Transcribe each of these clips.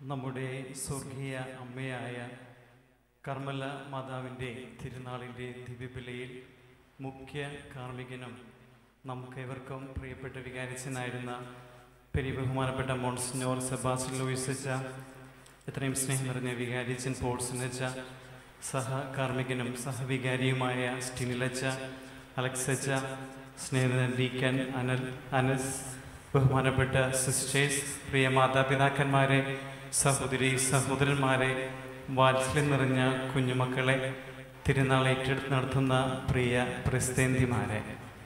നമ്മുടെ സ്വർഗീയ അമ്മയായ കർമ്മല മാതാവിൻ്റെ തിരുനാളിൻ്റെ ദിവ്യബലിയിൽ മുഖ്യ കാർമ്മികനും നമുക്കേവർക്കും പ്രിയപ്പെട്ട വികാരിച്ചനായിരുന്ന പെരിയ ബഹുമാനപ്പെട്ട മോൺസിനോർ സെബാസ്റ്റ്യൻ ലൂയിസച്ച എത്രയും സ്നേഹം നിറഞ്ഞ വികാരിച്ചൻ പോൾസിനച്ച സഹ കാർമ്മികനും സഹവികാരിയുമായ സ്റ്റിനിലച്ച അലക്സച്ച സ്നേഹിതൻ ഡീക്കൻ അനൽ അനസ് ബഹുമാനപ്പെട്ട സിസ്റ്റേഴ്സ് പ്രിയ മാതാപിതാക്കന്മാരെ സഹോദരി സഹോദരന്മാരെ വാത്സല്യം നിറഞ്ഞ കുഞ്ഞുമക്കളെ തിരുനാൾ ഏറ്റെടുത്ത് നടത്തുന്ന പ്രിയ പ്രസ്തേന്തിമാരെ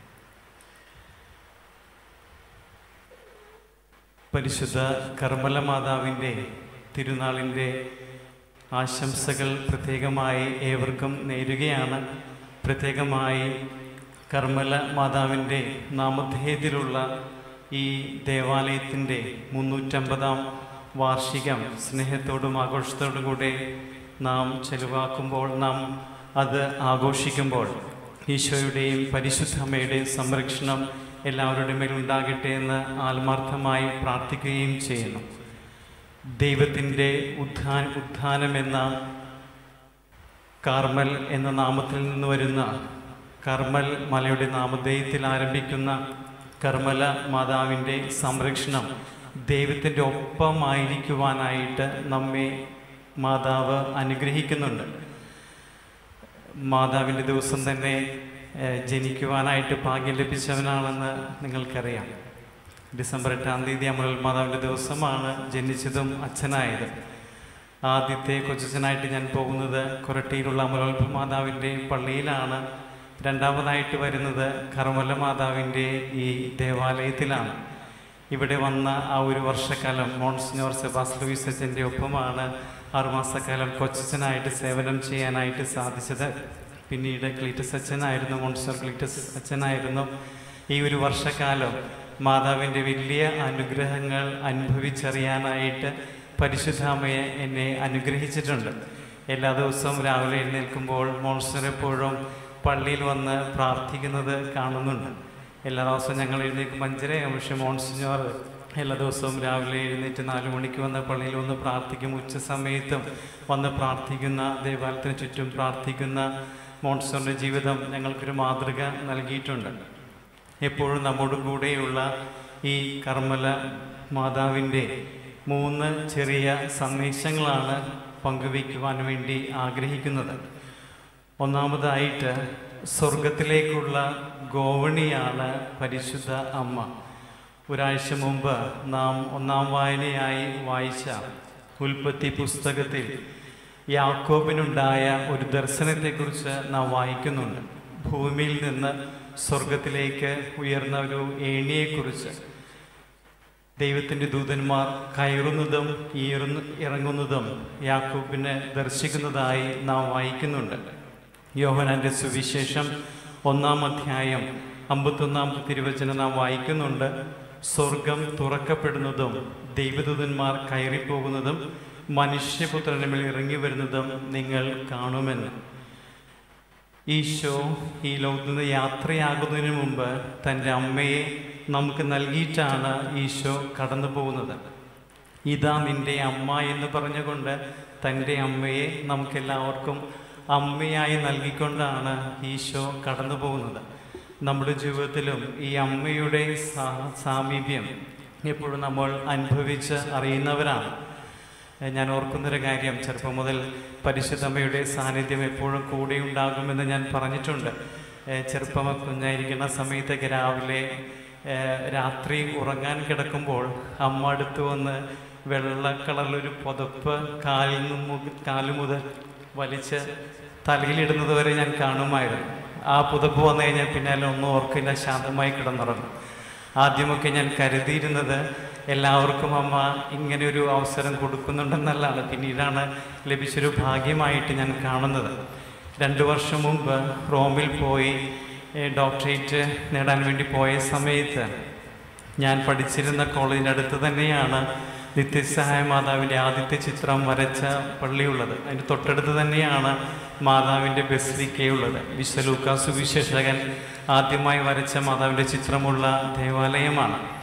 പരിശുദ്ധ കർമ്മല മാതാവിൻ്റെ തിരുനാളിൻ്റെ ആശംസകൾ പ്രത്യേകമായി ഏവർക്കും നേരുകയാണ് പ്രത്യേകമായി കർമ്മല മാതാവിൻ്റെ നാമധേയത്തിലുള്ള ഈ ദേവാലയത്തിൻ്റെ മുന്നൂറ്റമ്പതാം വാർഷികം സ്നേഹത്തോടും ആഘോഷത്തോടും കൂടെ നാം ചെലവാക്കുമ്പോൾ നാം അത് ആഘോഷിക്കുമ്പോൾ ഈശോയുടെയും പരിശുദ്ധ അമ്മയുടെയും സംരക്ഷണം എല്ലാവരുടെ മേൽ ഉണ്ടാകട്ടെ എന്ന് ആത്മാർത്ഥമായി പ്രാർത്ഥിക്കുകയും ചെയ്യുന്നു ദൈവത്തിൻ്റെ ഉത്ഥാന ഉത്ഥാനം എന്ന കാർമൽ എന്ന നാമത്തിൽ നിന്ന് വരുന്ന കർമ്മൽ മലയുടെ നാമധേയത്തിൽ ആരംഭിക്കുന്ന കർമ്മല മാതാവിൻ്റെ സംരക്ഷണം ദൈവത്തിൻ്റെ ഒപ്പമായിരിക്കുവാനായിട്ട് നമ്മെ മാതാവ് അനുഗ്രഹിക്കുന്നുണ്ട് മാതാവിൻ്റെ ദിവസം തന്നെ ഏഹ്, ജനിക്കുവാനായിട്ട് ഭാഗ്യം ലഭിച്ചവനാണെന്ന് നിങ്ങൾക്കറിയാം ഡിസംബർ എട്ടാം തീയതി അമൽ മാതാവിൻ്റെ ദിവസമാണ് ജനിച്ചതും അച്ഛനായത് ആദ്യത്തെ കൊച്ചച്ഛനായിട്ട് ഞാൻ പോകുന്നത് കൊരട്ടിയിലുള്ള അമലോത്ഭ മാതാവിൻ്റെ പള്ളിയിലാണ് രണ്ടാമതായിട്ട് വരുന്നത് കർമ്മല മാതാവിൻ്റെ ഈ ദേവാലയത്തിലാണ് ഇവിടെ വന്ന ആ ഒരു വർഷക്കാലം മോൺസിനോർ സെബാസ് ലൂയിസ് അച്ഛൻ്റെ ഒപ്പമാണ് ആറുമാസക്കാലം കൊച്ചച്ഛനായിട്ട് സേവനം ചെയ്യാനായിട്ട് സാധിച്ചത് പിന്നീട് ക്ലീറ്റസ് അച്ഛനായിരുന്നു മോൺസിനോർ ക്ലീറ്റസ് അച്ഛനായിരുന്നു ഈ ഒരു വർഷക്കാലം മാതാവിൻ്റെ വലിയ അനുഗ്രഹങ്ങൾ അനുഭവിച്ചറിയാനായിട്ട് പരിശുദ്ധാമയെ എന്നെ അനുഗ്രഹിച്ചിട്ടുണ്ട് എല്ലാ ദിവസവും രാവിലെ എഴുന്നേൽക്കുമ്പോൾ മോൺസ്റ്റർ എപ്പോഴും പള്ളിയിൽ വന്ന് പ്രാർത്ഥിക്കുന്നത് കാണുന്നുണ്ട് എല്ലാ ദിവസവും ഞങ്ങൾ എഴുന്നേൽക്കും അഞ്ചരയാകും പക്ഷേ മോൺസിഞ്ഞോർ എല്ലാ ദിവസവും രാവിലെ എഴുന്നേറ്റ് നാല് മണിക്ക് വന്ന് പള്ളിയിൽ വന്ന് പ്രാർത്ഥിക്കും ഉച്ച സമയത്തും വന്ന് പ്രാർത്ഥിക്കുന്ന ദേവാലയത്തിന് ചുറ്റും പ്രാർത്ഥിക്കുന്ന മോൺസ്റ്ററിൻ്റെ ജീവിതം ഞങ്ങൾക്കൊരു മാതൃക നൽകിയിട്ടുണ്ട് എപ്പോഴും നമ്മോട് കൂടെയുള്ള ഈ കർമ്മല മാതാവിൻ്റെ മൂന്ന് ചെറിയ സന്ദേശങ്ങളാണ് പങ്കുവയ്ക്കുവാൻ വേണ്ടി ആഗ്രഹിക്കുന്നത് ഒന്നാമതായിട്ട് സ്വർഗത്തിലേക്കുള്ള ഗോവണിയാണ് പരിശുദ്ധ അമ്മ ഒരാഴ്ച മുമ്പ് നാം ഒന്നാം വായനയായി വായിച്ച ഉൽപ്പത്തി പുസ്തകത്തിൽ യാക്കോബിനുണ്ടായ ഒരു ദർശനത്തെക്കുറിച്ച് നാം വായിക്കുന്നുണ്ട് ഭൂമിയിൽ നിന്ന് സ്വർഗത്തിലേക്ക് ഉയർന്ന ഒരു ഏണിയെക്കുറിച്ച് ദൈവത്തിൻ്റെ ദൂതന്മാർ കയറുന്നതും ഈറുന്ന ഇറങ്ങുന്നതും യാക്കൂബിനെ ദർശിക്കുന്നതായി നാം വായിക്കുന്നുണ്ട് യോഹനാന്റെ സുവിശേഷം ഒന്നാം അധ്യായം അമ്പത്തൊന്നാമത്തെ തിരുവചനം നാം വായിക്കുന്നുണ്ട് സ്വർഗം തുറക്കപ്പെടുന്നതും ദൈവദൂതന്മാർ കയറിപ്പോകുന്നതും മനുഷ്യപുത്രന് മേൽ ഇറങ്ങി വരുന്നതും നിങ്ങൾ കാണുമെന്ന് ഈശോ ഈ ലോകത്ത് നിന്ന് യാത്രയാകുന്നതിന് മുമ്പ് തൻ്റെ അമ്മയെ നമുക്ക് നൽകിയിട്ടാണ് ഈശോ കടന്നു പോകുന്നത് ഇതാ നിന്റെ അമ്മ എന്ന് പറഞ്ഞുകൊണ്ട് തൻ്റെ അമ്മയെ നമുക്കെല്ലാവർക്കും അമ്മയായി നൽകിക്കൊണ്ടാണ് ഈശോ കടന്നു പോകുന്നത് നമ്മുടെ ജീവിതത്തിലും ഈ അമ്മയുടെ സാ- സാമീപ്യം എപ്പോഴും നമ്മൾ അനുഭവിച്ച് അറിയുന്നവരാണ് ഏഹ് ഞാൻ ഓർക്കുന്നൊരു കാര്യം ചെറുപ്പം മുതൽ പരിശുദ്ധമ്മയുടെ സാന്നിധ്യം എപ്പോഴും കൂടെ ഉണ്ടാകുമെന്ന് ഞാൻ പറഞ്ഞിട്ടുണ്ട് ഏഹ് ചെറുപ്പം കുഞ്ഞായിരിക്കുന്ന സമയത്തൊക്കെ രാവിലെ ഏഹ് രാത്രി ഉറങ്ങാൻ കിടക്കുമ്പോൾ അമ്മ അടുത്ത് വന്ന് വെള്ള കളറിലൊരു പുതപ്പ് കാലിൽ നിന്ന് കാലു മുതൽ വലിച്ച് തലയിലിടുന്നത് വരെ ഞാൻ കാണുമായിരുന്നു ആ പുതപ്പ് വന്നു കഴിഞ്ഞാൽ പിന്നാലെ ഒന്നും ഓർക്കില്ല ശാന്തമായി കിടന്നുറങ്ങും ആദ്യമൊക്കെ ഞാൻ കരുതിയിരുന്നത് എല്ലാവർക്കും അമ്മ ഇങ്ങനെ ഒരു അവസരം കൊടുക്കുന്നുണ്ടെന്നല്ലാണ് പിന്നീടാണ് ലഭിച്ചൊരു ഭാഗ്യമായിട്ട് ഞാൻ കാണുന്നത് രണ്ട് വർഷം മുമ്പ് റോമിൽ പോയി ഏഹ്, ഡോക്ടറേറ്റ് നേടാൻ വേണ്ടി പോയ സമയത്ത് ഞാൻ പഠിച്ചിരുന്ന കോളേജിൻ്റെ അടുത്ത് തന്നെയാണ് നിത്യസഹായ മാതാവിൻ്റെ ആദ്യത്തെ ചിത്രം വരച്ച പള്ളിയുള്ളത് അതിൻ്റെ തൊട്ടടുത്ത് തന്നെയാണ് മാതാവിൻ്റെ ബസ്ലിക്കയുള്ളത് വിശ്വലൂക്ക സുവിശേഷകൻ ആദ്യമായി വരച്ച മാതാവിൻ്റെ ചിത്രമുള്ള ദേവാലയമാണ്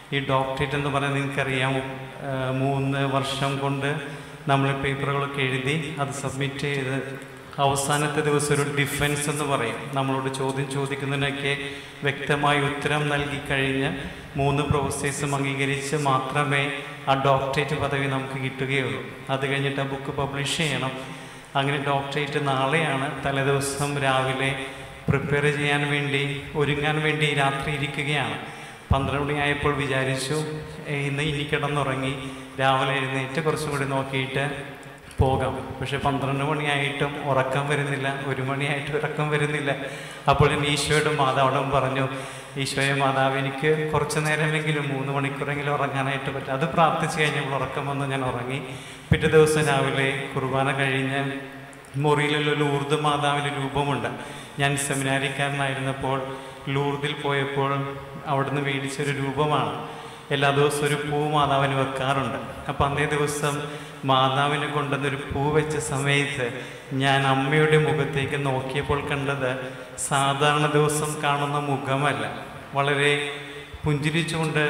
ഈ ഡോക്ടറേറ്റ് എന്ന് പറയുന്നത് നിങ്ങൾക്കറിയാം ആ, മൂന്ന് വർഷം കൊണ്ട് നമ്മൾ പേപ്പറുകളൊക്കെ എഴുതി അത് സബ്മിറ്റ് ചെയ്ത് അവസാനത്തെ ദിവസം ഒരു ഡിഫൻസ് എന്ന് പറയും നമ്മളോട് ചോദ്യം ചോദിക്കുന്നതിനൊക്കെ വ്യക്തമായി ഉത്തരം നൽകി കഴിഞ്ഞ് മൂന്ന് പ്രൊഫസേഴ്സും അംഗീകരിച്ച് മാത്രമേ ആ ഡോക്ടറേറ്റ് പദവി നമുക്ക് കിട്ടുകയുള്ളൂ അത് കഴിഞ്ഞിട്ട് ആ ബുക്ക് പബ്ലിഷ് ചെയ്യണം അങ്ങനെ ഡോക്ടറേറ്റ് നാളെയാണ് തലേദിവസം രാവിലെ പ്രിപ്പയർ ചെയ്യാൻ വേണ്ടി ഒരുങ്ങാൻ വേണ്ടി രാത്രി ഇരിക്കുകയാണ് പന്ത്രണ്ട് മണിയായപ്പോൾ വിചാരിച്ചു "ഏ, ഇന്ന് ഇനി കിടന്നുറങ്ങി രാവിലെ എഴുന്നേറ്റ് കുറച്ചും കൂടി നോക്കിയിട്ട് പോകാം പക്ഷെ പന്ത്രണ്ട് മണിയായിട്ടും ഉറക്കം വരുന്നില്ല ഒരു മണിയായിട്ട് ഉറക്കം വരുന്നില്ല അപ്പോൾ ഞാൻ ഈശോയോടും മാതാവോടും പറഞ്ഞു ഈശോയെ മാതാവ് എനിക്ക് കുറച്ച് നേരമെങ്കിലും മൂന്ന് മണിക്കൂറെങ്കിലും ഉറങ്ങാനായിട്ട് പറ്റും അത് പ്രാർത്ഥിച്ച് കഴിഞ്ഞപ്പോൾ ഉറക്കം വന്ന് ഞാൻ ഉറങ്ങി പിറ്റേ ദിവസം രാവിലെ കുർബാന കഴിഞ്ഞ് മുറിയിലുള്ള ലൂർദ് മാതാവിൻ്റെ രൂപമുണ്ട് ഞാൻ സെമിനാരിക്കാരനായിരുന്നപ്പോൾ ലൂർദിൽ പോയപ്പോൾ അവിടുന്ന് മേടിച്ചൊരു രൂപമാണ് എല്ലാ ദിവസവും ഒരു പൂ മാതാവിന് വെക്കാറുണ്ട് അപ്പം അന്നേ ദിവസം മാതാവിനെ കൊണ്ടുവന്നൊരു പൂ വെച്ച സമയത്ത് ഞാൻ അമ്മയുടെ മുഖത്തേക്ക് നോക്കിയപ്പോൾ കണ്ടത് സാധാരണ ദിവസം കാണുന്ന മുഖമല്ല വളരെ പുഞ്ചിരിച്ചുകൊണ്ട്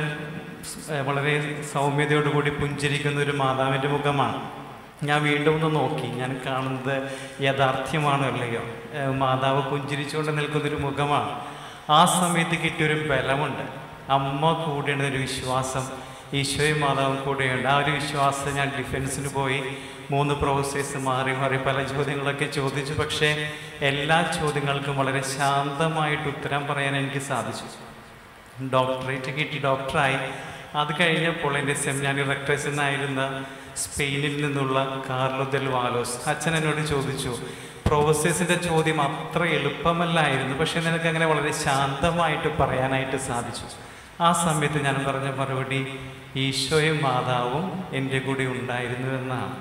ഏഹ് വളരെ സൗമ്യതയോടുകൂടി പുഞ്ചിരിക്കുന്ന ഒരു മാതാവിൻ്റെ മുഖമാണ് ഞാൻ വീണ്ടും ഒന്ന് നോക്കി ഞാൻ കാണുന്നത് യാഥാർത്ഥ്യമാണോ അല്ലയോ ഏഹ് മാതാവ് പുഞ്ചിരിച്ചുകൊണ്ട് നിൽക്കുന്നൊരു മുഖമാണ് ആ സമയത്ത് കിട്ടിയൊരു ബലമുണ്ട് അമ്മ കൂടെയാണ് ഒരു വിശ്വാസം ഈശോയും മാതാവും കൂടെയുണ്ട് ആ ഒരു വിശ്വാസം ഞാൻ ഡിഫൻസിന് പോയി മൂന്ന് പ്രൊഫസേഴ്സ് മാറി മാറി പല ചോദ്യങ്ങളൊക്കെ ചോദിച്ചു പക്ഷേ എല്ലാ ചോദ്യങ്ങൾക്കും വളരെ ശാന്തമായിട്ട് ഉത്തരം പറയാൻ എനിക്ക് സാധിച്ചു ഡോക്ടറേറ്റ് കിട്ടി ഡോക്ടറായി അത് കഴിഞ്ഞപ്പോൾ എൻ്റെ സെമിനാരി റെക്ടേഴ്സ് എന്നായിരുന്ന സ്പെയിനിൽ നിന്നുള്ള കാർലോ ദെൽ വാലോസ് അച്ഛൻ എന്നോട് ചോദിച്ചു പ്രൊഫസേഴ്സിൻ്റെ ചോദ്യം അത്ര എളുപ്പമല്ലായിരുന്നു പക്ഷെ നിനക്ക് അങ്ങനെ വളരെ ശാന്തമായിട്ട് പറയാനായിട്ട് സാധിച്ചു ആ സമയത്ത് ഞാൻ പറഞ്ഞ മറുപടി ഈശോയും മാതാവും എൻ്റെ കൂടെ ഉണ്ടായിരുന്നു എന്നാണ്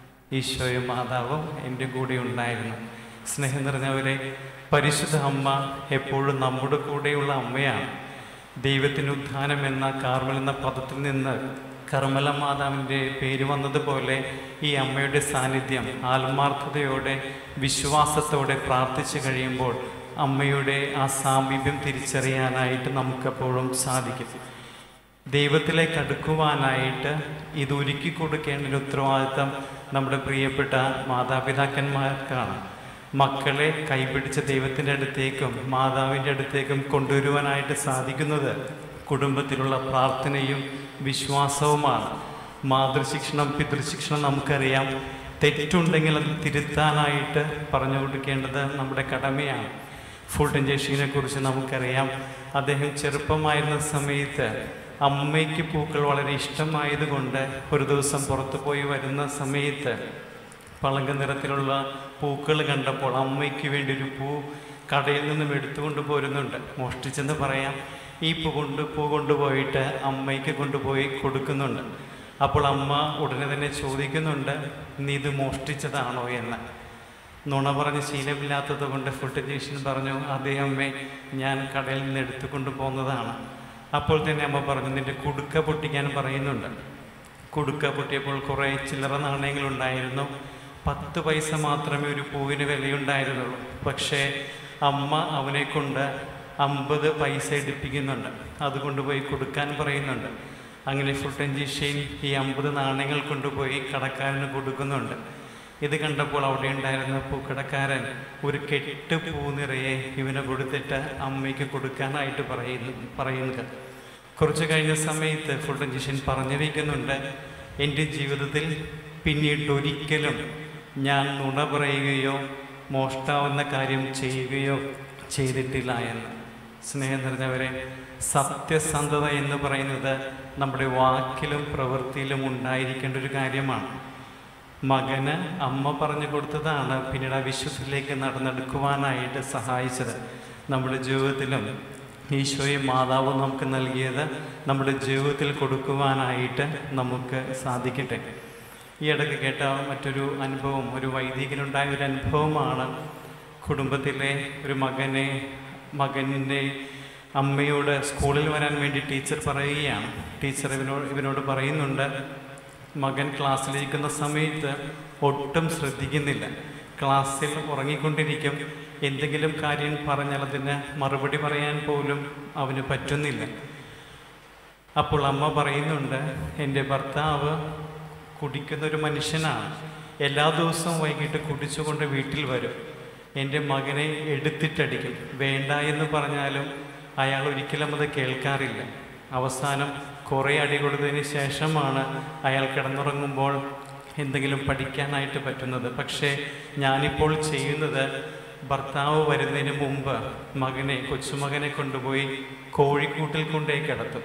ഈശോയും മാതാവും എൻ്റെ കൂടെ ഉണ്ടായിരുന്നു സ്നേഹം നിറഞ്ഞവരെ പരിശുദ്ധ അമ്മ എപ്പോഴും നമ്മുടെ കൂടെയുള്ള അമ്മയാണ് ദൈവത്തിന് ഉത്ഥാനം എന്ന കാർമൽ എന്ന പദത്തിൽ നിന്ന് കർമ്മല മാതാവിൻ്റെ പേര് വന്നതുപോലെ ഈ അമ്മയുടെ സാന്നിധ്യം ആത്മാർത്ഥതയോടെ വിശ്വാസത്തോടെ പ്രാർത്ഥിച്ചു കഴിയുമ്പോൾ അമ്മയുടെ ആ സാമീപ്യം തിരിച്ചറിയാനായിട്ട് നമുക്കെപ്പോഴും സാധിക്കും ദൈവത്തിലേക്ക് അടുക്കുവാനായിട്ട് ഇത് ഒരുക്കി കൊടുക്കേണ്ട ഒരു ഉത്തരവാദിത്തം നമ്മുടെ പ്രിയപ്പെട്ട മാതാപിതാക്കന്മാർക്കാണ് മക്കളെ കൈപിടിച്ച ദൈവത്തിൻ്റെ അടുത്തേക്കും മാതാവിൻ്റെ അടുത്തേക്കും കൊണ്ടുവരുവാനായിട്ട് സാധിക്കുന്നത് കുടുംബത്തിലുള്ള പ്രാർത്ഥനയും വിശ്വാസവുമാണ് മാതൃശിക്ഷണം പിതൃശിക്ഷണം നമുക്കറിയാം തെറ്റുണ്ടെങ്കിൽ അത് തിരുത്താനായിട്ട് പറഞ്ഞു കൊടുക്കേണ്ടത് നമ്മുടെ കടമയാണ് ഫുൾട്ടൻ ജേഷീനെ കുറിച്ച് നമുക്കറിയാം അദ്ദേഹം ചെറുപ്പമായിരുന്ന സമയത്ത് അമ്മയ്ക്ക് പൂക്കൾ വളരെ ഇഷ്ടമായതുകൊണ്ട് ഒരു ദിവസം പുറത്തു പോയി വരുന്ന സമയത്ത് പളങ്ക നിറത്തിലുള്ള പൂക്കൾ കണ്ടപ്പോൾ അമ്മയ്ക്ക് വേണ്ടി ഒരു പൂ കടയിൽ നിന്നും എടുത്തുകൊണ്ട് പോരുന്നുണ്ട് മോഷ്ടിച്ചെന്ന് പറയാം ഈ പൂ കൊണ്ട് പൂ കൊണ്ടുപോയിട്ട് അമ്മയ്ക്ക് കൊണ്ടുപോയി കൊടുക്കുന്നുണ്ട് അപ്പോൾ അമ്മ ഉടനെ തന്നെ ചോദിക്കുന്നുണ്ട് നീ ഇത് മോഷ്ടിച്ചതാണോ എന്ന് നുണ പറഞ്ഞ് ശീലമില്ലാത്തത് കൊണ്ട് ഫുട്ടജീഷൻ പറഞ്ഞു അതേ അമ്മേ ഞാൻ കടയിൽ നിന്ന് എടുത്തുകൊണ്ട് പോകുന്നതാണ് അപ്പോൾ തന്നെ അമ്മ പറഞ്ഞു നിന്റെ കുടുക്ക പൊട്ടിക്കാൻ പറയുന്നുണ്ട് കുടുക്ക പൊട്ടിയപ്പോൾ കുറേ ചില്ലറ നാണയങ്ങളുണ്ടായിരുന്നു പത്ത് പൈസ മാത്രമേ ഒരു പൂവിന് വിലയുണ്ടായിരുന്നുള്ളൂ പക്ഷേ അമ്മ അവനെ കൊണ്ട് അമ്പത് പൈസ എടുപ്പിക്കുന്നുണ്ട് അത് കൊണ്ടുപോയി കൊടുക്കാൻ പറയുന്നുണ്ട് അങ്ങനെ ഫുട്ടൻജീഷയും ഈ അമ്പത് നാണയങ്ങൾ കൊണ്ടുപോയി കടക്കാരന് കൊടുക്കുന്നുണ്ട് ഇത് കണ്ടപ്പോൾ അവിടെ ഉണ്ടായിരുന്ന പൂക്കടക്കാരൻ ഒരു കെട്ട് പൂ നിറയെ ഇവന് കൊടുത്തിട്ട് അമ്മയ്ക്ക് കൊടുക്കാനായിട്ട് പറയുന്നു പറയുന്നത് കുറച്ച് കഴിഞ്ഞ സമയത്ത് ഫുൾട്ടൻജിഷൻ പറഞ്ഞു വയ്ക്കുന്നുണ്ട് എൻ്റെ ജീവിതത്തിൽ പിന്നീട് ഒരിക്കലും ഞാൻ നുണ പറയുകയോ മോഷ്ടാവുന്ന കാര്യം ചെയ്യുകയോ ചെയ്തിട്ടില്ല എന്ന് സ്നേഹം നിറഞ്ഞവരെ സത്യസന്ധത എന്ന് പറയുന്നത് നമ്മുടെ വാക്കിലും പ്രവൃത്തിയിലും ഉണ്ടായിരിക്കേണ്ട ഒരു കാര്യമാണ് മകന് അമ്മ പറഞ്ഞു കൊടുത്തതാണ് പിന്നീട് ആ വിശ്വസിലേക്ക് നടന്നെടുക്കുവാനായിട്ട് സഹായിച്ചത് നമ്മുടെ ജീവിതത്തിലും ഈശോയും മാതാവും നമുക്ക് നൽകിയത് നമ്മുടെ ജീവിതത്തിൽ കൊടുക്കുവാനായിട്ട് നമുക്ക് സാധിക്കട്ടെ ഈ ഇടയ്ക്ക് കേട്ട മറ്റൊരു അനുഭവം ഒരു വൈദികനുണ്ടായ ഒരു അനുഭവമാണ് കുടുംബത്തിലെ ഒരു മകനെ മകൻ്റെ അമ്മയോട് സ്കൂളിൽ വരാൻ വേണ്ടി ടീച്ചർ പറയുകയാണ് ടീച്ചർ ഇവനോട് ഇവനോട് പറയുന്നുണ്ട് മകൻ ക്ലാസ്സിലിരിക്കുന്ന സമയത്ത് ഒട്ടും ശ്രദ്ധിക്കുന്നില്ല ക്ലാസ്സിൽ ഉറങ്ങിക്കൊണ്ടിരിക്കും എന്തെങ്കിലും കാര്യം പറഞ്ഞാൽ അതിന് മറുപടി പറയാൻ പോലും അവന് പറ്റുന്നില്ല അപ്പോൾ അമ്മ പറയുന്നുണ്ട് എൻ്റെ ഭർത്താവ് കുടിക്കുന്ന ഒരു മനുഷ്യനാണ് എല്ലാ ദിവസവും വൈകിട്ട് കുടിച്ചുകൊണ്ട് വീട്ടിൽ വരും എൻ്റെ മകനെ എടുത്തിട്ടടിക്കും വേണ്ട എന്ന് പറഞ്ഞാലും അയാൾ ഒരിക്കലും അത് കേൾക്കാറില്ല അവസാനം കുറേ അടി കൊടുത്തതിന് ശേഷമാണ് അയാൾ കിടന്നുറങ്ങുമ്പോൾ എന്തെങ്കിലും പഠിക്കാനായിട്ട് പറ്റുന്നത് പക്ഷേ ഞാനിപ്പോൾ ചെയ്യുന്നത് ഭർത്താവ് വരുന്നതിന് മുമ്പ് മകനെ കൊച്ചുമകനെ കൊണ്ടുപോയി കോഴിക്കൂട്ടിൽ കൊണ്ടേ കിടത്തും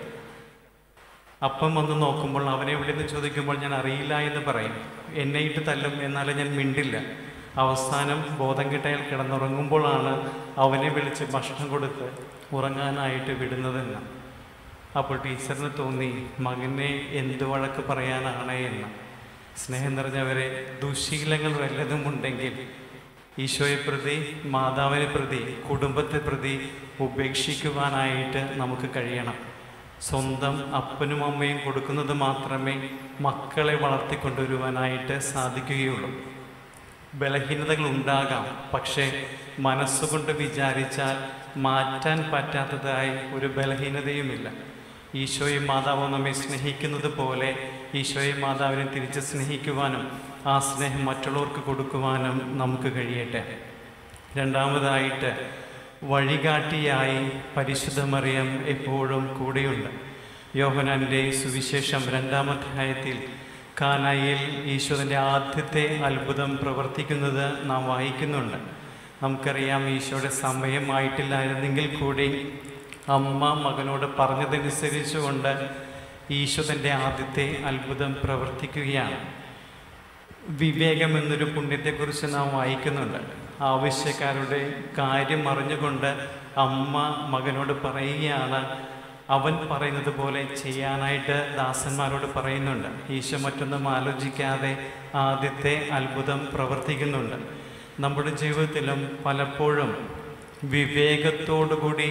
അപ്പം വന്ന് നോക്കുമ്പോൾ അവനെ എവിടെ നിന്ന് ചോദിക്കുമ്പോൾ ഞാൻ അറിയില്ല എന്ന് പറയും എന്നെ ഇട്ട് തല്ലും എന്നാലും ഞാൻ മിണ്ടില്ല അവസാനം ബോധം കിട്ടയാൽ കിടന്നുറങ്ങുമ്പോഴാണ് അവനെ വിളിച്ച് ഭക്ഷണം കൊടുത്ത് ഉറങ്ങാനായിട്ട് വിടുന്നതെന്ന് അപ്പോൾ ടീച്ചറിന് തോന്നി മകനെ എന്ത് വഴക്ക് പറയാനാണ് എന്ന് സ്നേഹം നിറഞ്ഞവരെ ദുശീലങ്ങൾ വല്ലതും ഉണ്ടെങ്കിൽ ഈശോയെ പ്രതി മാതാവിനെ പ്രതി കുടുംബത്തെ പ്രതി ഉപേക്ഷിക്കുവാനായിട്ട് നമുക്ക് കഴിയണം സ്വന്തം അപ്പനും അമ്മയും കൊടുക്കുന്നത് മാത്രമേ മക്കളെ വളർത്തിക്കൊണ്ടുവരുവാനായിട്ട് സാധിക്കുകയുള്ളൂ ബലഹീനതകൾ ഉണ്ടാകാം പക്ഷേ മനസ്സുകൊണ്ട് വിചാരിച്ചാൽ മാറ്റാൻ പറ്റാത്തതായി ഒരു ബലഹീനതയുമില്ല ഈശോയും മാതാവും നമ്മെ സ്നേഹിക്കുന്നത് പോലെ ഈശോയും മാതാവിനെ തിരിച്ച് സ്നേഹിക്കുവാനും ആ സ്നേഹം മറ്റുള്ളവർക്ക് കൊടുക്കുവാനും നമുക്ക് കഴിയട്ടെ രണ്ടാമതായിട്ട് വഴികാട്ടിയായി പരിശുദ്ധ മറിയം എപ്പോഴും കൂടെയുണ്ട് യോഹനാന്റെ സുവിശേഷം രണ്ടാമധ്യായത്തിൽ കാനായിൽ ഈശോയുടെ ആദ്യത്തെ അത്ഭുതം പ്രവർത്തിക്കുന്നത് നാം വായിക്കുന്നുണ്ട് നമുക്കറിയാം ഈശോയുടെ സമയമായിട്ടില്ലായിരുന്നെങ്കിൽ കൂടി അമ്മ മകനോട് പറഞ്ഞതനുസരിച്ചുകൊണ്ട് ഈശോ തൻ്റെ ആദ്യത്തെ അത്ഭുതം പ്രവർത്തിക്കുകയാണ് വിവേകം എന്നൊരു പുണ്യത്തെക്കുറിച്ച് നാം വായിക്കുന്നുണ്ട് ആവശ്യക്കാരുടെ കാര്യം അറിഞ്ഞുകൊണ്ട് അമ്മ മകനോട് പറയുകയാണ് അവൻ പറയുന്നത് പോലെ ചെയ്യാനായിട്ട് ദാസന്മാരോട് പറയുന്നുണ്ട് ഈശോ മറ്റൊന്നും ആലോചിക്കാതെ ആദ്യത്തെ അത്ഭുതം പ്രവർത്തിക്കുന്നുണ്ട് നമ്മുടെ ജീവിതത്തിലും പലപ്പോഴും വിവേകത്തോടുകൂടി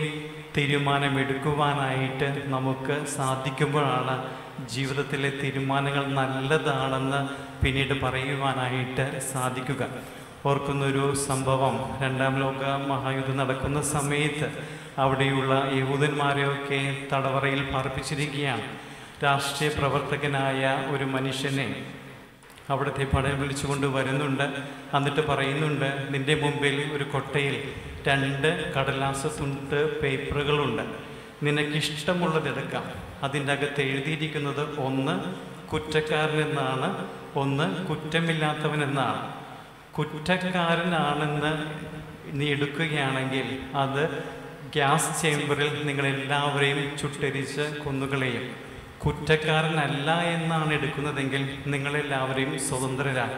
തീരുമാനമെടുക്കുവാനായിട്ട് നമുക്ക് സാധിക്കുമ്പോഴാണ് ജീവിതത്തിലെ തീരുമാനങ്ങൾ നല്ലതാണെന്ന് പിന്നീട് പറയുവാനായിട്ട് സാധിക്കുക ഓർക്കുന്നൊരു സംഭവം രണ്ടാം ലോക മഹായുദ്ധം നടക്കുന്ന സമയത്ത് അവിടെയുള്ള യഹൂദന്മാരെയൊക്കെ തടവറയിൽ പാർപ്പിച്ചിരിക്കുകയാണ് രാഷ്ട്രീയ പ്രവർത്തകനായ ഒരു മനുഷ്യനെ അവിടുത്തെ പടം വിളിച്ചുകൊണ്ട് വരുന്നുണ്ട് എന്നിട്ട് പറയുന്നുണ്ട് നിന്റെ മുമ്പിൽ ഒരു കൊട്ടയിൽ രണ്ട് കടലാസ് തുണ്ട് പേപ്പറുകളുണ്ട് നിനക്കിഷ്ടമുള്ളത് എടുക്കാം അതിൻ്റെ അകത്ത് എഴുതിയിരിക്കുന്നത് ഒന്ന് കുറ്റക്കാരനെന്നാണ് ഒന്ന് കുറ്റമില്ലാത്തവനെന്നാണ് കുറ്റക്കാരനാണെന്ന് നീ എടുക്കുകയാണെങ്കിൽ അത് ഗ്യാസ് ചേംബറിൽ നിങ്ങളെല്ലാവരെയും ചുട്ടരിച്ച് കൊന്നുകളയും കുറ്റക്കാരനല്ല എന്നാണ് എടുക്കുന്നതെങ്കിൽ നിങ്ങളെല്ലാവരെയും സ്വതന്ത്രരാക്കും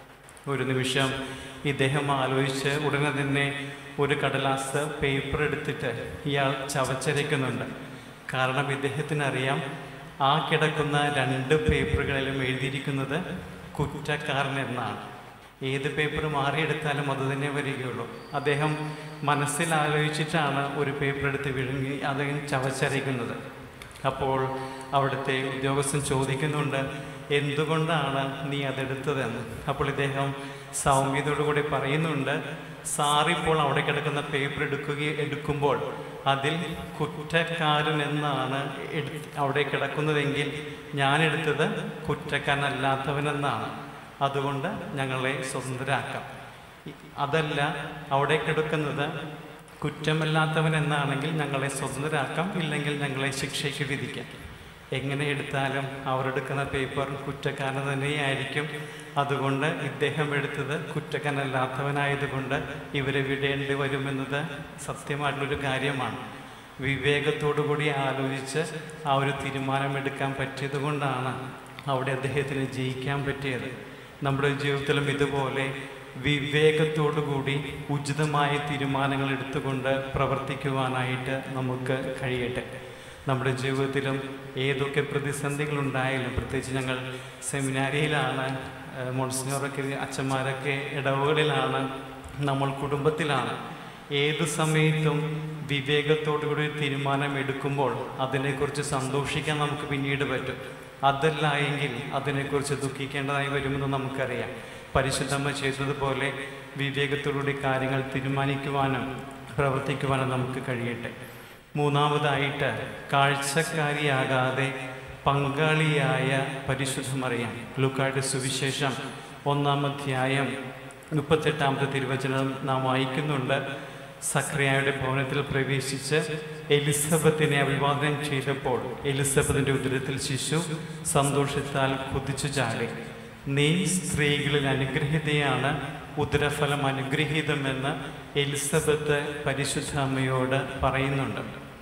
ഒരു നിമിഷം ഇദ്ദേഹം ആലോചിച്ച് ഉടനെ തന്നെ ഒരു കടലാസ് പേപ്പർ എടുത്തിട്ട് ഇയാൾ ചവച്ചരയ്ക്കുന്നുണ്ട് കാരണം ഇദ്ദേഹത്തിന് അറിയാം ആ കിടക്കുന്ന രണ്ട് പേപ്പറുകളിലും എഴുതിയിരിക്കുന്നത് കുറ്റക്കാരൻ എന്നാണ് ഏത് പേപ്പർ മാറിയെടുത്താലും അത് തന്നെ വരികയുള്ളൂ അദ്ദേഹം മനസ്സിൽ ആലോചിച്ചിട്ടാണ് ഒരു പേപ്പർ എടുത്ത് വിഴുങ്ങി അദ്ദേഹം ചവച്ചരയ്ക്കുന്നത് അപ്പോൾ അവിടുത്തെ ഉദ്യോഗസ്ഥൻ ചോദിക്കുന്നുണ്ട് എന്തുകൊണ്ടാണ് നീ അതെടുത്തതെന്ന് അപ്പോൾ ഇദ്ദേഹം സൗമ്യതയോടുകൂടി പറയുന്നുണ്ട് സാറിപ്പോൾ അവിടെ കിടക്കുന്ന പേപ്പർ എടുക്കുക എടുക്കുമ്പോൾ അതിൽ കുറ്റക്കാരൻ എന്നാണ് എടു- അവിടെ കിടക്കുന്നതെങ്കിൽ ഞാൻ എടുത്തത് കുറ്റക്കാരനല്ലാത്തവനെന്നാണ് അതുകൊണ്ട് ഞങ്ങളെ സ്വതന്ത്രരാക്കാം ഇ- അതല്ല അവിടെ കിടക്കുന്നത് കുറ്റമല്ലാത്തവൻ എന്നാണെങ്കിൽ ഞങ്ങളെ സ്വതന്ത്രരാക്കാം ഇല്ലെങ്കിൽ ഞങ്ങളെ ശിക്ഷയ്ക്ക് വിധിക്കാം എങ്ങനെ എടുത്താലും അവരെടുക്കുന്ന പേപ്പർ കുറ്റക്കാരൻ തന്നെയായിരിക്കും അതുകൊണ്ട് ഇദ്ദേഹം എടുത്തത് കുറ്റക്കാരനല്ലാത്തവനായതുകൊണ്ട് ഇവരെ വിടേണ്ടി വരുമെന്നത് സത്യമായിട്ടുള്ളൊരു കാര്യമാണ് വിവേകത്തോടു കൂടി ആലോചിച്ച് ആ ഒരു തീരുമാനമെടുക്കാൻ പറ്റിയത് കൊണ്ടാണ് അവിടെ അദ്ദേഹത്തിന് ജയിക്കാൻ പറ്റിയത് നമ്മുടെ ജീവിതത്തിലും ഇതുപോലെ വിവേകത്തോടു കൂടി ഉചിതമായ തീരുമാനങ്ങൾ എടുത്തുകൊണ്ട് പ്രവർത്തിക്കുവാനായിട്ട് നമുക്ക് കഴിയട്ടെ നമ്മുടെ ജീവിതത്തിലും ഏതൊക്കെ പ്രതിസന്ധികളുണ്ടായാലും പ്രത്യേകിച്ച് ഞങ്ങൾ സെമിനാരിയിലാണ് ഏഹ് മോൺസിനോറൊക്കെ അച്ഛന്മാരൊക്കെ ഇടവുകളിലാണ് നമ്മൾ കുടുംബത്തിലാണ് ഏത് സമയത്തും വിവേകത്തോടുകൂടി ഒരു തീരുമാനം എടുക്കുമ്പോൾ അതിനെക്കുറിച്ച് സന്തോഷിക്കാൻ നമുക്ക് പിന്നീട് പറ്റും അതല്ല എങ്കിൽ അതിനെക്കുറിച്ച് ദുഃഖിക്കേണ്ടതായി വരുമെന്ന് നമുക്കറിയാം പരിശുദ്ധമ്മ ചെയ്തതുപോലെ വിവേകത്തോടുകൂടി കാര്യങ്ങൾ തീരുമാനിക്കുവാനും പ്രവർത്തിക്കുവാനും നമുക്ക് കഴിയട്ടെ മൂന്നാമതായിട്ട് കാഴ്ചക്കാരിയാകാതെ പങ്കാളിയായ പരിശുദ്ധ മറിയാം ലൂക്കായുടെ സുവിശേഷം ഒന്നാം അധ്യായം മുപ്പത്തെട്ടാമത്തെ തിരുവചനം നാം വായിക്കുന്നുണ്ട് സക്രിയായുടെ ഭവനത്തിൽ പ്രവേശിച്ച് എലിസബത്തിനെ അഭിവാദനം ചെയ്തപ്പോൾ എലിസബത്തിന്റെ ഉദരത്തിൽ ശിശു സന്തോഷത്താൽ കുതിച്ചു ചാടി നീ സ്ത്രീകളിൽ അനുഗ്രഹീതയാണ് ഉദരഫലം അനുഗ്രഹീതമെന്ന് എലിസബത്ത് പരിശുദ്ധ അമ്മയോട് പറയുന്നുണ്ട്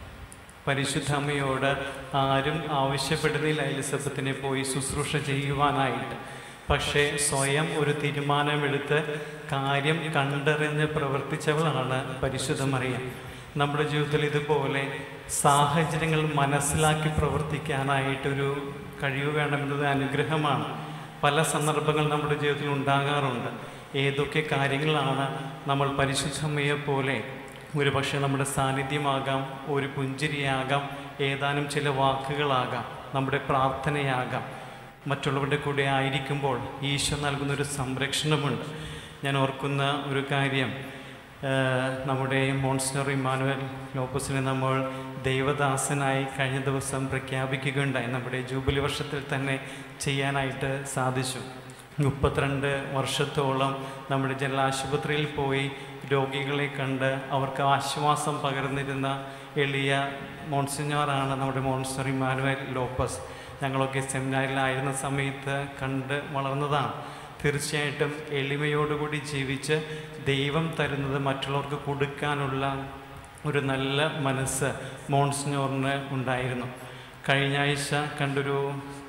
പരിശുദ്ധ അമ്മയോട് ആരും ആവശ്യപ്പെടുന്നില്ല എലിസബത്തിനെ പോയി ശുശ്രൂഷ ചെയ്യുവാനായിട്ട് പക്ഷേ സ്വയം ഒരു തീരുമാനമെടുത്ത് കാര്യം കണ്ടറിഞ്ഞ് പ്രവർത്തിച്ചവളാണ് പരിശുദ്ധ മറിയം നമ്മുടെ ജീവിതത്തിൽ ഇതുപോലെ സാഹചര്യങ്ങൾ മനസ്സിലാക്കി പ്രവർത്തിക്കാനായിട്ടൊരു കഴിവ് വേണമെന്നത് അനുഗ്രഹമാണ് പല സന്ദർഭങ്ങൾ നമ്മുടെ ജീവിതത്തിൽ ഉണ്ടാകാറുണ്ട് ഏതൊക്കെ കാര്യങ്ങളാണ് നമ്മൾ പരിശുദ്ധമ്മയെ പോലെ ഒരു പക്ഷേ നമ്മുടെ സാന്നിധ്യമാകാം ഒരു പുഞ്ചിരിയാകാം ഏതാനും ചില വാക്കുകളാകാം നമ്മുടെ പ്രാർത്ഥനയാകാം മറ്റുള്ളവരുടെ കൂടെ ആയിരിക്കുമ്പോൾ ഈശോ നൽകുന്ന ഒരു സംരക്ഷണമുണ്ട് ഞാൻ ഓർക്കുന്ന ഒരു കാര്യം ആ, നമ്മുടെ മോൺസിനർ ഇമാനുവൽ ലോപ്പസിനെ നമ്മൾ ദൈവദാസനായി കഴിഞ്ഞ ദിവസം പ്രഖ്യാപിക്കുകയുണ്ടായി നമ്മുടെ ജൂബിലി വർഷത്തിൽ തന്നെ ചെയ്യാനായിട്ട് സാധിച്ചു മുപ്പത്തിരണ്ട് വർഷത്തോളം നമ്മുടെ ജനറൽ ആശുപത്രിയിൽ പോയി രോഗികളെ കണ്ട് അവർക്ക് ആശ്വാസം പകർന്നിരുന്ന എളിയ മോൺസിഞ്ഞോറാണ് നമ്മുടെ മോൺസിനർ ഇമാനുവൽ ലോപ്പസ് ഞങ്ങളൊക്കെ സെമിനാറിലായിരുന്ന സമയത്ത് കണ്ട് വളർന്നതാണ് തീർച്ചയായിട്ടും എളിമയോടുകൂടി ജീവിച്ച് ദൈവം തരുന്നത് മറ്റുള്ളവർക്ക് കൊടുക്കാനുള്ള ഒരു നല്ല മനസ്സ് മോൺസിനോറിന് ഉണ്ടായിരുന്നു കഴിഞ്ഞ ആഴ്ച കണ്ടൊരു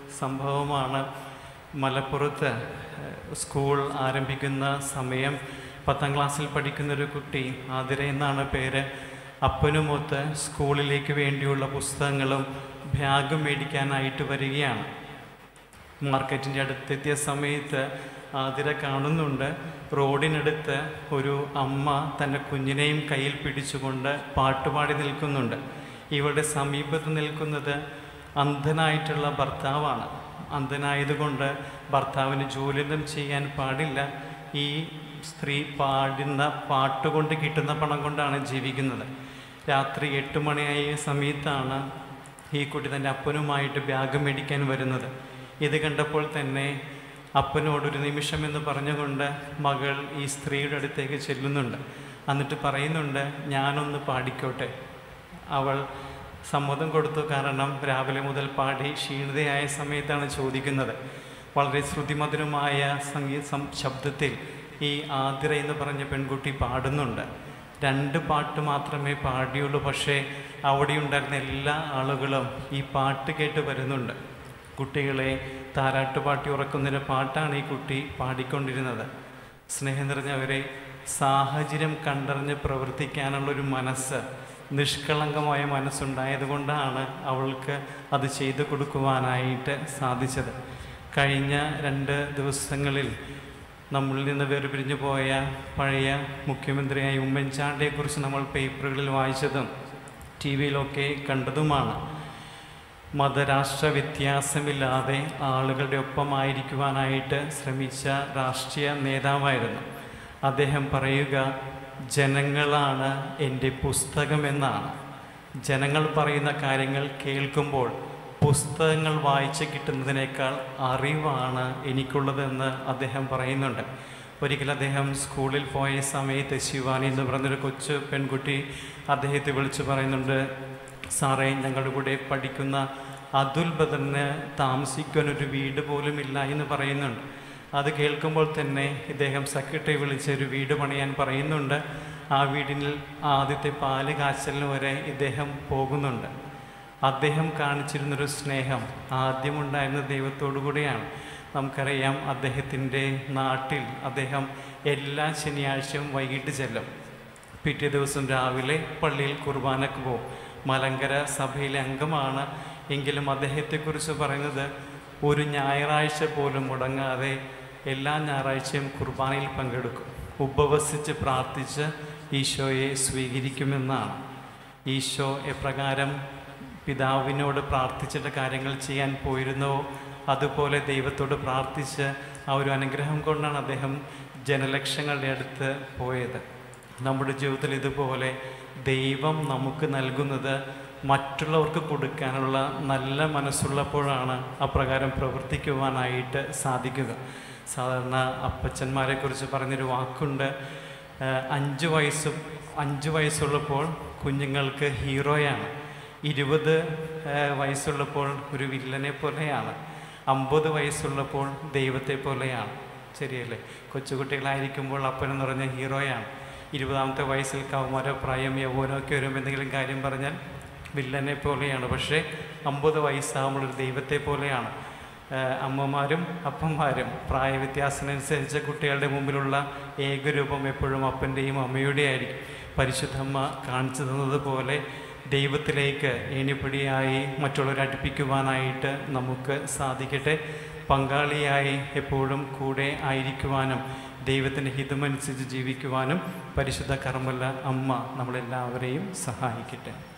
സംഭവമാണ് മലപ്പുറത്ത് ഏഹ്, സ്കൂൾ ആരംഭിക്കുന്ന സമയം പത്താം ക്ലാസ്സിൽ പഠിക്കുന്ന ഒരു കുട്ടി ആതിര എന്നാണ് പേര് അപ്പനുമൊത്ത് സ്കൂളിലേക്ക് വേണ്ടിയുള്ള പുസ്തകങ്ങളും ബാഗും മേടിക്കാനായിട്ട് വരികയാണ് മാർക്കറ്റിൻ്റെ അടുത്തെത്തിയ സമയത്ത് ആതിര കാണുന്നുണ്ട് റോഡിനടുത്ത് ഒരു അമ്മ തൻ്റെ കുഞ്ഞിനെയും കയ്യിൽ പിടിച്ചുകൊണ്ട് പാട്ടുപാടി നിൽക്കുന്നുണ്ട് ഇവളുടെ സമീപത്ത് നിൽക്കുന്നത് അന്ധനായിട്ടുള്ള ഭർത്താവാണ് അന്ധനായതുകൊണ്ട് ഭർത്താവിന് ജോലിയൊന്നും ചെയ്യാൻ പാടില്ല ഈ സ്ത്രീ പാടുന്ന പാട്ടുകൊണ്ട് കിട്ടുന്ന പണം കൊണ്ടാണ് ജീവിക്കുന്നത് രാത്രി എട്ട് മണിയായ സമയത്താണ് ഈ കുട്ടി തൻ്റെ അപ്പനുമായിട്ട് ബാഗ് മേടിക്കാൻ വരുന്നത് ഇത് കണ്ടപ്പോൾ തന്നെ അപ്പനോടൊരു നിമിഷം എന്ന് പറഞ്ഞുകൊണ്ട് മകൾ ഈ സ്ത്രീയുടെ അടുത്തേക്ക് ചെല്ലുന്നുണ്ട് എന്നിട്ട് പറയുന്നുണ്ട് ഞാനൊന്ന് പാടിക്കോട്ടെ അവൾ സമ്മതം കൊടുത്തു കാരണം രാവിലെ മുതൽ പാടി ക്ഷീണിതയായ സമയത്താണ് ചോദിക്കുന്നത് വളരെ ശ്രുതിമധുരമായ സംഗീത സം- ശബ്ദത്തിൽ ഈ ആതിര എന്ന് പറഞ്ഞ പെൺകുട്ടി പാടുന്നുണ്ട് രണ്ട് പാട്ട് മാത്രമേ പാടിയുള്ളൂ പക്ഷേ അവിടെ ഉണ്ടായിരുന്ന എല്ലാ ആളുകളും ഈ പാട്ട് കേട്ട് വരുന്നുണ്ട് കുട്ടികളെ താരാട്ട് പാട്ടി ഉറക്കുന്നതിന് പാട്ടാണ് ഈ കുട്ടി പാടിക്കൊണ്ടിരുന്നത് സ്നേഹം നിറഞ്ഞവരെ സാഹചര്യം കണ്ടറിഞ്ഞ് പ്രവർത്തിക്കാനുള്ളൊരു മനസ്സ് നിഷ്കളങ്കമായ മനസ്സുണ്ടായതുകൊണ്ടാണ് അവൾക്ക് അത് ചെയ്തു കൊടുക്കുവാനായിട്ട് സാധിച്ചത് കഴിഞ്ഞ രണ്ട് ദിവസങ്ങളിൽ നമ്മളിൽ നിന്ന് വേർപിരിഞ്ഞു പോയ പഴയ മുഖ്യമന്ത്രിയായ ഉമ്മൻചാണ്ടിയെക്കുറിച്ച് നമ്മൾ പേപ്പറുകളിൽ വായിച്ചതും ടി വിയിലൊക്കെ കണ്ടതുമാണ് മതരാഷ്ട്ര വ്യത്യാസമില്ലാതെ ആളുകളുടെ ഒപ്പമായിരിക്കുവാനായിട്ട് ശ്രമിച്ച രാഷ്ട്രീയ നേതാവായിരുന്നു അദ്ദേഹം പറയുക ജനങ്ങളാണ് എൻ്റെ പുസ്തകമെന്നാണ് ജനങ്ങൾ പറയുന്ന കാര്യങ്ങൾ കേൾക്കുമ്പോൾ പുസ്തകങ്ങൾ വായിച്ച് കിട്ടുന്നതിനേക്കാൾ അറിവാണ് എനിക്കുള്ളതെന്ന് അദ്ദേഹം പറയുന്നുണ്ട് ഒരിക്കൽ അദ്ദേഹം സ്കൂളിൽ പോയ സമയത്ത് ശിവാനി എന്ന് പറഞ്ഞൊരു കൊച്ചു പെൺകുട്ടി അദ്ദേഹത്തെ വിളിച്ച് പറയുന്നുണ്ട് സാറേ ഞങ്ങളുടെ കൂടെ പഠിക്കുന്ന അതുൽ ബദറിന് താമസിക്കാൻ ഒരു വീട് പോലും ഇല്ല എന്ന് പറയുന്നുണ്ട് അത് കേൾക്കുമ്പോൾ തന്നെ ഇദ്ദേഹം സെക്രട്ടറി വിളിച്ച് ഒരു വീട് പണിയാൻ പറയുന്നുണ്ട് ആ വീടിൽ ആദ്യത്തെ പാല് കാച്ചലിന് വരെ ഇദ്ദേഹം പോകുന്നുണ്ട് അദ്ദേഹം കാണിച്ചിരുന്നൊരു സ്നേഹം ആദ്യമുണ്ടായിരുന്ന ദൈവത്തോടു കൂടിയാണ് നമുക്കറിയാം അദ്ദേഹത്തിൻ്റെ നാട്ടിൽ അദ്ദേഹം എല്ലാ ശനിയാഴ്ചയും വൈകിട്ട് ചെല്ലും പിറ്റേ ദിവസം രാവിലെ പള്ളിയിൽ കുർബാനക്ക് പോകും മലങ്കര സഭയിലെ അംഗമാണ് എങ്കിലും അദ്ദേഹത്തെക്കുറിച്ച് പറയുന്നത് ഒരു ഞായറാഴ്ച പോലും മുടങ്ങാതെ എല്ലാ ഞായറാഴ്ചയും കുർബാനയിൽ പങ്കെടുക്കും ഉപവസിച്ച് പ്രാർത്ഥിച്ച് ഈശോയെ സ്വീകരിക്കുമെന്നാണ് ഈശോ എപ്രകാരം പിതാവിനോട് പ്രാർത്ഥിച്ചിട്ട് കാര്യങ്ങൾ ചെയ്യാൻ പോയിരുന്നോ അതുപോലെ ദൈവത്തോട് പ്രാർത്ഥിച്ച് ആ ഒരു അനുഗ്രഹം കൊണ്ടാണ് അദ്ദേഹം ജനലക്ഷങ്ങളുടെ അടുത്ത് പോയത് നമ്മുടെ ജീവിതത്തിൽ ഇതുപോലെ ദൈവം നമുക്ക് നൽകുന്നത് മറ്റുള്ളവർക്ക് കൊടുക്കാനുള്ള നല്ല മനസ്സുള്ളപ്പോഴാണ് അപ്രകാരം പ്രവർത്തിക്കുവാനായിട്ട് സാധിക്കുക സാധാരണ അപ്പച്ചന്മാരെ കുറിച്ച് പറഞ്ഞൊരു വാക്കുണ്ട് ഏഹ് അഞ്ച് വയസ്സ് അഞ്ച് വയസ്സുള്ളപ്പോൾ കുഞ്ഞുങ്ങൾക്ക് ഹീറോയാണ് ഇരുപത് ഏഹ് വയസ്സുള്ളപ്പോൾ ഒരു വില്ലനെ പോലെയാണ് അമ്പത് വയസ്സുള്ളപ്പോൾ ദൈവത്തെ പോലെയാണ് ശരിയല്ലേ കൊച്ചുകുട്ടികളായിരിക്കുമ്പോൾ അപ്പനെന്ന് പറഞ്ഞ ഹീറോയാണ് ഇരുപതാമത്തെ വയസ്സിൽ കൗമാര പ്രായം യൗവനമൊക്കെ വരുമ്പോൾ എന്തെങ്കിലും കാര്യം പറഞ്ഞാൽ വില്ലനെ പോലെയാണ് പക്ഷേ അമ്പത് വയസ്സാകുമ്പോൾ ഒരു ദൈവത്തെ പോലെയാണ് ഏഹ് അമ്മമാരും അപ്പന്മാരും പ്രായവ്യത്യാസത്തിനനുസരിച്ച് കുട്ടികളുടെ മുമ്പിലുള്ള ഏകരൂപം എപ്പോഴും അപ്പൻ്റെയും അമ്മയുടെയും ആയിരിക്കും പരിശുദ്ധമ്മ കാണിച്ചു തന്നതുപോലെ ദൈവത്തിലേക്ക് ഏണിപ്പടിയായി മറ്റുള്ളവരെ അടുപ്പിക്കുവാനായിട്ട് നമുക്ക് സാധിക്കട്ടെ പങ്കാളിയായി എപ്പോഴും കൂടെ ആയിരിക്കുവാനും ദൈവത്തിൻ്റെ ഹിതമനുസരിച്ച് ജീവിക്കുവാനും പരിശുദ്ധ കർമ്മല അമ്മ നമ്മളെല്ലാവരെയും സഹായിക്കട്ടെ